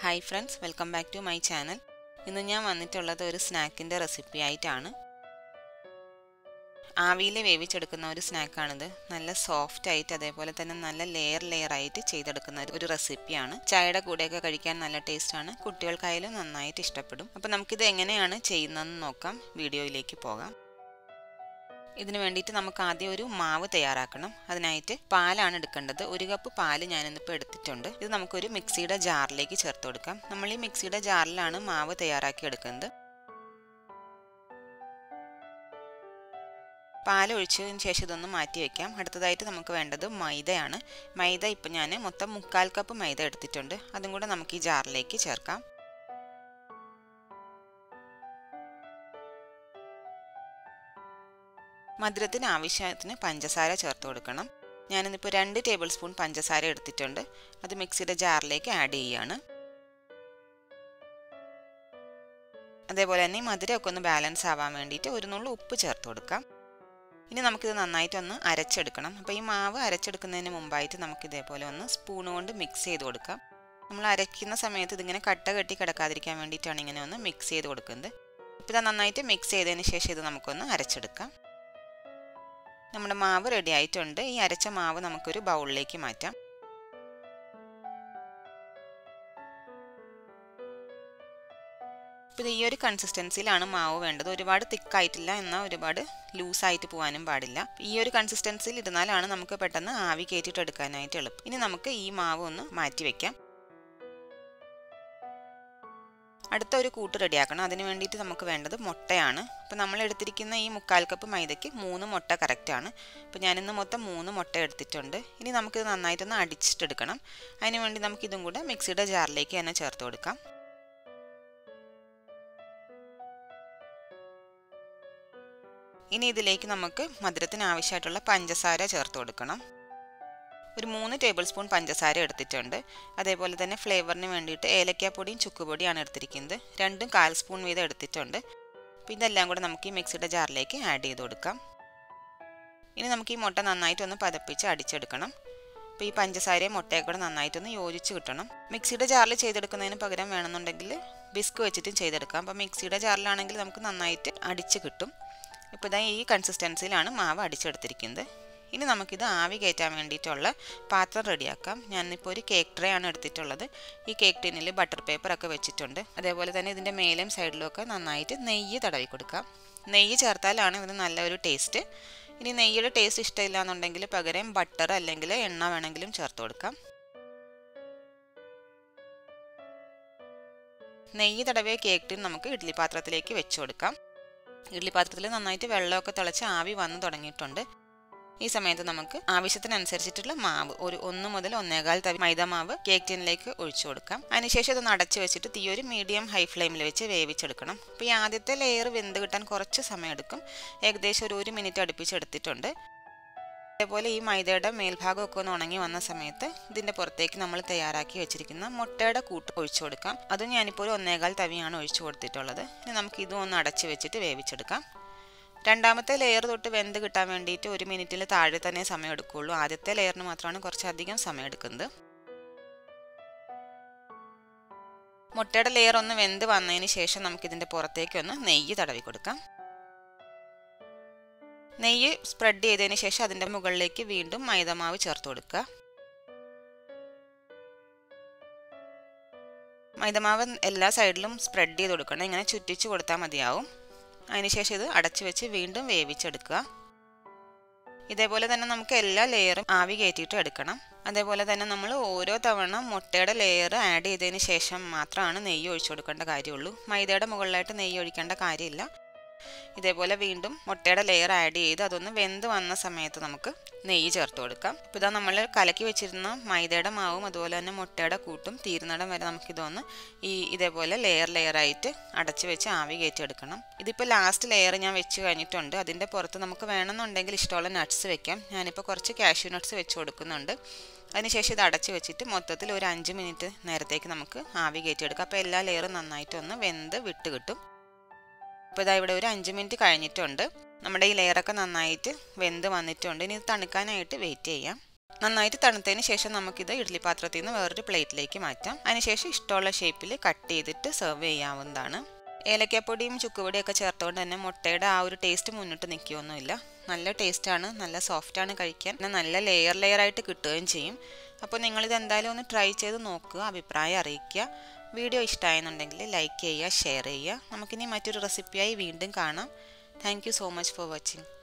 hi friends welcome back to my channel ഇന്ന് ഞാൻ വന്നിട്ടുള്ളത് ഒരു സ്നാക്കിൻ്റെ റെസിപ്പി ആയിട്ടാണ് ആവിയിൽ വേവിച്ചെടുക്കുന്ന ഒരു സ്നാക്കാണിത് നല്ല സോഫ്റ്റ് ആയിട്ട് അതേപോലെ തന്നെ നല്ല ലെയർ ലെയർ ആയിട്ട് ചെയ്തെടുക്കുന്ന ഒരു റെസിപ്പിയാണ് ചായയുടെ കൂടെയൊക്കെ കഴിക്കാൻ നല്ല ടേസ്റ്റാണ് കുട്ടികൾക്കായാലും നന്നായിട്ട് ഇഷ്ടപ്പെടും അപ്പോൾ നമുക്കിത് എങ്ങനെയാണ് ചെയ്യുന്നതെന്ന് നോക്കാം വീഡിയോയിലേക്ക് പോകാം ഇതിന് വേണ്ടിയിട്ട് നമുക്ക് ആദ്യം ഒരു മാവ് തയ്യാറാക്കണം അതിനായിട്ട് പാലാണ് എടുക്കേണ്ടത് ഒരു കപ്പ് പാല് ഞാനിന്നിപ്പോൾ എടുത്തിട്ടുണ്ട് ഇത് നമുക്കൊരു മിക്സിയുടെ ജാറിലേക്ക് ചേർത്ത് കൊടുക്കാം നമ്മൾ ഈ മിക്സിയുടെ ജാറിലാണ് മാവ് തയ്യാറാക്കി എടുക്കുന്നത് പാൽ ഒഴിച്ചതിന് ശേഷം ഇതൊന്ന് മാറ്റി വെക്കാം അടുത്തതായിട്ട് നമുക്ക് വേണ്ടത് മൈദയാണ് മൈദ ഇപ്പം ഞാൻ മൊത്തം മുക്കാൽ കപ്പ് മൈദ എടുത്തിട്ടുണ്ട് അതും കൂടെ നമുക്ക് ഈ ജാറിലേക്ക് ചേർക്കാം മധുരത്തിന് ആവശ്യത്തിന് പഞ്ചസാര ചേർത്ത് കൊടുക്കണം ഞാനിന്നിപ്പോൾ രണ്ട് ടേബിൾ സ്പൂൺ പഞ്ചസാര എടുത്തിട്ടുണ്ട് അത് മിക്സിയുടെ ജാറിലേക്ക് ആഡ് ചെയ്യുകയാണ് അതേപോലെ തന്നെ മധുരമൊക്കെ ഒന്ന് ബാലൻസ് ആവാൻ വേണ്ടിയിട്ട് ഒരു നുള്ളു ഉപ്പ് ചേർത്ത് കൊടുക്കാം ഇനി നമുക്കിത് നന്നായിട്ടൊന്ന് അരച്ചെടുക്കണം അപ്പോൾ ഈ മാവ് അരച്ചെടുക്കുന്നതിന് മുമ്പായിട്ട് നമുക്ക് ഇതേപോലെ ഒന്ന് സ്പൂൺ കൊണ്ട് മിക്സ് ചെയ്ത് കൊടുക്കാം നമ്മൾ അരയ്ക്കുന്ന സമയത്ത് ഇതിങ്ങനെ കട്ട കെട്ടി കിടക്കാതിരിക്കാൻ വേണ്ടിയിട്ടാണ് ഇങ്ങനെ ഒന്ന് മിക്സ് ചെയ്ത് കൊടുക്കുന്നത് ഇപ്പോൾ ഇത് നന്നായിട്ട് മിക്സ് ചെയ്തതിന് ശേഷം ഇത് നമുക്കൊന്ന് അരച്ചെടുക്കാം നമ്മുടെ മാവ് റെഡി ആയിട്ടുണ്ട് ഈ അരച്ച മാവ് നമുക്കൊരു ബൗളിലേക്ക് മാറ്റാം ഇപ്പോൾ ഈ ഒരു കൺസിസ്റ്റൻസിയിലാണ് മാവ് വേണ്ടത് ഒരുപാട് തിക്കായിട്ടില്ല എന്നാൽ ഒരുപാട് ലൂസായിട്ട് പോകാനും പാടില്ല ഈ ഒരു കൺസിസ്റ്റൻസിയിൽ ഇരുന്നാലാണ് നമുക്ക് പെട്ടെന്ന് ആവി കയറ്റിയിട്ട് എടുക്കാനായിട്ട് എളുപ്പം ഇനി നമുക്ക് ഈ മാവ് ഒന്ന് മാറ്റി വെക്കാം അടുത്ത ഒരു കൂട്ട് റെഡിയാക്കണം അതിന് വേണ്ടിയിട്ട് നമുക്ക് വേണ്ടത് മുട്ടയാണ് അപ്പോൾ നമ്മൾ എടുത്തിരിക്കുന്ന ഈ മുക്കാൽ കപ്പ് മൈദയ്ക്ക് മൂന്ന് മുട്ട കറക്റ്റാണ് അപ്പോൾ ഞാനിന്ന് മൊത്തം മൂന്ന് മുട്ട എടുത്തിട്ടുണ്ട് ഇനി നമുക്കിത് നന്നായിട്ടൊന്ന് അടിച്ചിട്ടെടുക്കണം അതിന് വേണ്ടി നമുക്കിതും കൂടെ മിക്സിയുടെ ജാറിലേക്ക് തന്നെ ചേർത്ത് കൊടുക്കാം ഇനി ഇതിലേക്ക് നമുക്ക് മധുരത്തിന് ആവശ്യമായിട്ടുള്ള പഞ്ചസാര ചേർത്ത് കൊടുക്കണം ഒരു മൂന്ന് ടേബിൾ സ്പൂൺ പഞ്ചസാര എടുത്തിട്ടുണ്ട് അതേപോലെ തന്നെ ഫ്ലേവറിന് വേണ്ടിയിട്ട് ഏലക്കാപ്പൊടിയും ചുക്കുപൊടിയാണ് എടുത്തിരിക്കുന്നത് രണ്ടും കാൽ സ്പൂൺ വീതം എടുത്തിട്ടുണ്ട് അപ്പോൾ ഇതെല്ലാം കൂടെ നമുക്ക് ഈ മിക്സിയുടെ ജാറിലേക്ക് ആഡ് ചെയ്ത് കൊടുക്കാം ഇനി നമുക്ക് ഈ മുട്ട നന്നായിട്ടൊന്ന് പതപ്പിച്ച് അടിച്ചെടുക്കണം അപ്പോൾ ഈ പഞ്ചസാരയും മുട്ടയും കൂടെ നന്നായിട്ടൊന്ന് യോജിച്ച് കിട്ടണം മിക്സിയുടെ ജാറിൽ ചെയ്തെടുക്കുന്നതിന് പകരം വേണമെന്നുണ്ടെങ്കിൽ ബിസ്ക് വെച്ചിട്ടും ചെയ്തെടുക്കാം അപ്പോൾ മിക്സിയുടെ ജാറിലാണെങ്കിൽ നമുക്ക് നന്നായിട്ട് അടിച്ച് കിട്ടും ഇപ്പോൾ ഇതാ ഈ കൺസിസ്റ്റൻസിയിലാണ് മാവ് അടിച്ചെടുത്തിരിക്കുന്നത് ഇനി നമുക്കിത് ആവി കയറ്റാൻ വേണ്ടിയിട്ടുള്ള പാത്രം റെഡിയാക്കാം ഞാനിപ്പോൾ ഒരു കേക്ക് ട്രേ ആണ് എടുത്തിട്ടുള്ളത് ഈ കേക്ക് ടിന്നിൽ ബട്ടർ പേപ്പറൊക്കെ വെച്ചിട്ടുണ്ട് അതേപോലെ തന്നെ ഇതിൻ്റെ മേലും സൈഡിലും ഒക്കെ നന്നായിട്ട് നെയ്യ് തടവി കൊടുക്കാം നെയ്യ് ചേർത്താലാണ് ഇതിന് നല്ലൊരു ടേസ്റ്റ് ഇനി നെയ്യുടെ ടേസ്റ്റ് ഇഷ്ടമില്ല എന്നുണ്ടെങ്കിൽ പകരം ബട്ടർ അല്ലെങ്കിൽ എണ്ണ വേണമെങ്കിലും ചേർത്ത് കൊടുക്കാം നെയ്യ് തടവിയ കേക്ക് ടിൻ നമുക്ക് ഇഡ്ഡലി പാത്രത്തിലേക്ക് വെച്ച് കൊടുക്കാം ഇഡ്ഡലി പാത്രത്തിൽ നന്നായിട്ട് വെള്ളമൊക്കെ തിളച്ച് ആവി വന്ന് തുടങ്ങിയിട്ടുണ്ട് ഈ സമയത്ത് നമുക്ക് ആവശ്യത്തിനനുസരിച്ചിട്ടുള്ള മാവ് ഒരു ഒന്ന് മുതൽ ഒന്നേകാൽ തവി മൈദ മാവ് കേക്ക് ടീനിലേക്ക് ഒഴിച്ചു കൊടുക്കാം അതിനുശേഷം ഇത് അടച്ച് വെച്ചിട്ട് തീ ഒരു മീഡിയം ഹൈ ഫ്ലെയിമിൽ വെച്ച് വേവിച്ചെടുക്കണം അപ്പോൾ ഈ ആദ്യത്തെ ലെയർ വെന്ത് കിട്ടാൻ കുറച്ച് സമയം എടുക്കും ഏകദേശം ഒരു ഒരു മിനിറ്റ് അടുപ്പിച്ചെടുത്തിട്ടുണ്ട് അതേപോലെ ഈ മൈദയുടെ മേൽഭാഗമൊക്കെ ഒന്ന് ഉണങ്ങി വന്ന സമയത്ത് ഇതിൻ്റെ പുറത്തേക്ക് നമ്മൾ തയ്യാറാക്കി വെച്ചിരിക്കുന്ന മുട്ടയുടെ കൂട്ട് ഒഴിച്ചു കൊടുക്കാം അതും ഞാനിപ്പോൾ ഒരു ഒന്നേകാൽ തവിയാണ് ഒഴിച്ചു കൊടുത്തിട്ടുള്ളത് ഇനി നമുക്ക് ഇതും ഒന്ന് അടച്ച് വെച്ചിട്ട് വേവിച്ചെടുക്കാം രണ്ടാമത്തെ ലെയർ തൊട്ട് വെന്ത് കിട്ടാൻ വേണ്ടിയിട്ട് ഒരു മിനിറ്റിൽ താഴെ തന്നെ സമയം എടുക്കുകയുള്ളൂ ആദ്യത്തെ ലെയറിന് മാത്രമാണ് കുറച്ചധികം സമയം എടുക്കുന്നത് മുട്ടയുടെ ലെയർ ഒന്ന് വെന്ത് വന്നതിന് ശേഷം നമുക്കിതിൻ്റെ പുറത്തേക്ക് ഒന്ന് നെയ്യ് തടവി കൊടുക്കാം നെയ്യ് സ്പ്രെഡ് ചെയ്തതിന് ശേഷം അതിൻ്റെ മുകളിലേക്ക് വീണ്ടും മൈദമാവ് ചേർത്ത് കൊടുക്കുക മൈദമാവ് എല്ലാ സൈഡിലും സ്പ്രെഡ് ചെയ്ത് കൊടുക്കണം ഇങ്ങനെ ചുറ്റിച്ച് കൊടുത്താൽ മതിയാവും അതിനുശേഷം ഇത് അടച്ചു വെച്ച് വീണ്ടും വേവിച്ചെടുക്കുക ഇതേപോലെ തന്നെ നമുക്ക് എല്ലാ ലെയറും ആവി കയറ്റിയിട്ട് എടുക്കണം അതേപോലെ തന്നെ നമ്മൾ ഓരോ തവണ മുട്ടയുടെ ലെയർ ആഡ് ചെയ്തതിന് ശേഷം മാത്രമാണ് നെയ്യ് ഒഴിച്ചു കൊടുക്കേണ്ട കാര്യമുള്ളൂ മൈദയുടെ മുകളിലായിട്ട് നെയ്യ് ഒഴിക്കേണ്ട കാര്യമില്ല ഇതേപോലെ വീണ്ടും മുട്ടയുടെ ലെയർ ആഡ് ചെയ്ത് അതൊന്ന് വെന്ത് വന്ന സമയത്ത് നമുക്ക് നെയ്യ് ചേർത്ത് കൊടുക്കാം ഇപ്പോൾ ഇതാ നമ്മൾ കലക്കി വെച്ചിരുന്ന മൈദയുടെ മാവും അതുപോലെ തന്നെ മുട്ടയുടെ കൂട്ടും തീരുന്നിടം വരെ നമുക്കിതൊന്ന് ഈ ഇതേപോലെ ലെയർ ലെയറായിട്ട് അടച്ച് വെച്ച് ആവി കയറ്റിയെടുക്കണം ഇതിപ്പോൾ ലാസ്റ്റ് ലെയർ ഞാൻ വെച്ച് കഴിഞ്ഞിട്ടുണ്ട് അതിൻ്റെ പുറത്ത് നമുക്ക് വേണമെന്നുണ്ടെങ്കിൽ ഇഷ്ടമുള്ള നട്ട്സ് വെക്കാം ഞാനിപ്പോൾ കുറച്ച് കാഷ്യൂ നട്ട്സ് വെച്ച് കൊടുക്കുന്നുണ്ട് അതിനുശേഷം ഇത് അടച്ച് വെച്ചിട്ട് മൊത്തത്തിൽ ഒരു അഞ്ച് മിനിറ്റ് നേരത്തേക്ക് നമുക്ക് ആവി കയറ്റിയെടുക്കാം അപ്പോൾ എല്ലാ ലെയറും നന്നായിട്ടൊന്ന് വെന്ത് വിട്ട് കിട്ടും ഇപ്പോൾ ഇതാ ഇവിടെ ഒരു അഞ്ച് മിനിറ്റ് കഴിഞ്ഞിട്ടുണ്ട് നമ്മുടെ ഈ ലെയറൊക്കെ നന്നായിട്ട് വെന്ത് വന്നിട്ടുണ്ട് ഇനി ഇത് തണുക്കാനായിട്ട് വെയിറ്റ് ചെയ്യാം നന്നായിട്ട് തണുത്തതിന് ശേഷം നമുക്കിത് ഇഡ്ഡലി പാത്രത്തിൽ നിന്ന് വേറൊരു പ്ലേറ്റിലേക്ക് മാറ്റാം അതിനുശേഷം ഇഷ്ടമുള്ള ഷേപ്പിൽ കട്ട് ചെയ്തിട്ട് സെർവ് ചെയ്യാവുന്നതാണ് ഏലക്കാപ്പൊടിയും ചുക്കുപൊടിയും ഒക്കെ ചേർത്തുകൊണ്ട് തന്നെ മുട്ടയുടെ ആ ഒരു ടേസ്റ്റ് മുന്നിട്ട് നിൽക്കുകയൊന്നുമില്ല നല്ല ടേസ്റ്റാണ് നല്ല സോഫ്റ്റാണ് കഴിക്കാൻ പിന്നെ നല്ല ലെയർ ലെയർ ആയിട്ട് കിട്ടുകയും ചെയ്യും അപ്പോൾ നിങ്ങളിത് എന്തായാലും ഒന്ന് ട്രൈ ചെയ്ത് നോക്കുക അഭിപ്രായം അറിയിക്കുക വീഡിയോ ഇഷ്ടമായെന്നുണ്ടെങ്കിൽ ലൈക്ക് ചെയ്യുക ഷെയർ ചെയ്യുക നമുക്കിനി മറ്റൊരു റെസിപ്പിയായി വീണ്ടും കാണാം thank so much for watching